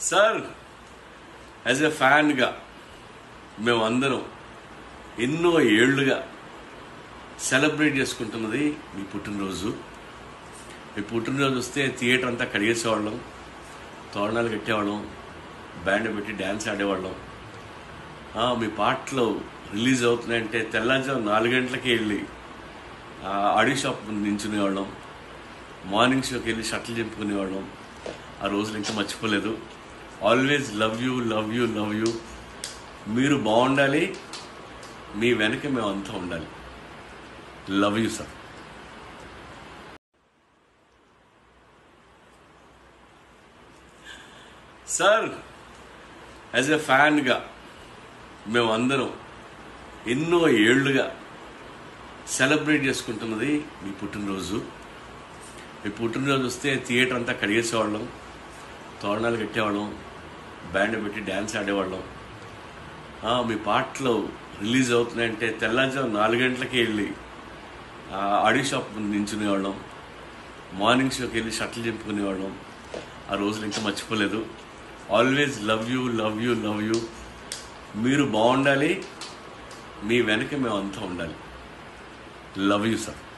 sir as a ఫ్యాన్గా మేమందరం ఎన్నో ఏళ్లుగా సెలబ్రేట్ చేసుకుంటున్నది మీ పుట్టినరోజు మీ పుట్టినరోజు వస్తే థియేటర్ అంతా కడిగేసేవాళ్ళం తోరణాలు కట్టేవాళ్ళం బ్యాండ్ పెట్టి డ్యాన్స్ ఆడేవాళ్ళం ఆ, మీ పాటలు రిలీజ్ అవుతున్నాయంటే తెల్లారుజాము నాలుగు గంటలకి వెళ్ళి ఆ, ఆడియో షాప్ ముందు నించునేవాళ్ళం మార్నింగ్ షోకి వెళ్ళి షర్ట్లు చింపుకునేవాళ్ళం ఆ రోజులు ఇంకా మర్చిపోలేదు always love you love you love you మీరు బాగుండాలి మీ వెనక మేమంతా ఉండాలి love you sir sir as a ఫ్యాన్గా మేమందరం ఎన్నో ఏళ్లుగా సెలబ్రేట్ చేసుకుంటున్నది మీ పుట్టినరోజు మీ పుట్టినరోజు వస్తే థియేటర్ అంతా కడిగేసేవాళ్ళం తోరణాలు కట్టేవాళ్ళం బ్యాండ్ పెట్టి డ్యాన్స్ ఆడేవాళ్ళం ఆ, మీ పాటలు రిలీజ్ అవుతున్నాయంటే తెల్లారుజాము నాలుగు గంటలకి వెళ్ళి ఆ, ఆడియో షాప్ ముందు నించునేవాళ్ళం మార్నింగ్ షోకి వెళ్ళి షర్ట్లు చింపుకునేవాళ్ళం ఆ రోజులు ఇంకా మర్చిపోలేదు always love you love you love you మీరు బాగుండాలి మీ వెనక మేమంతా ఉండాలి లవ్ యూ సార్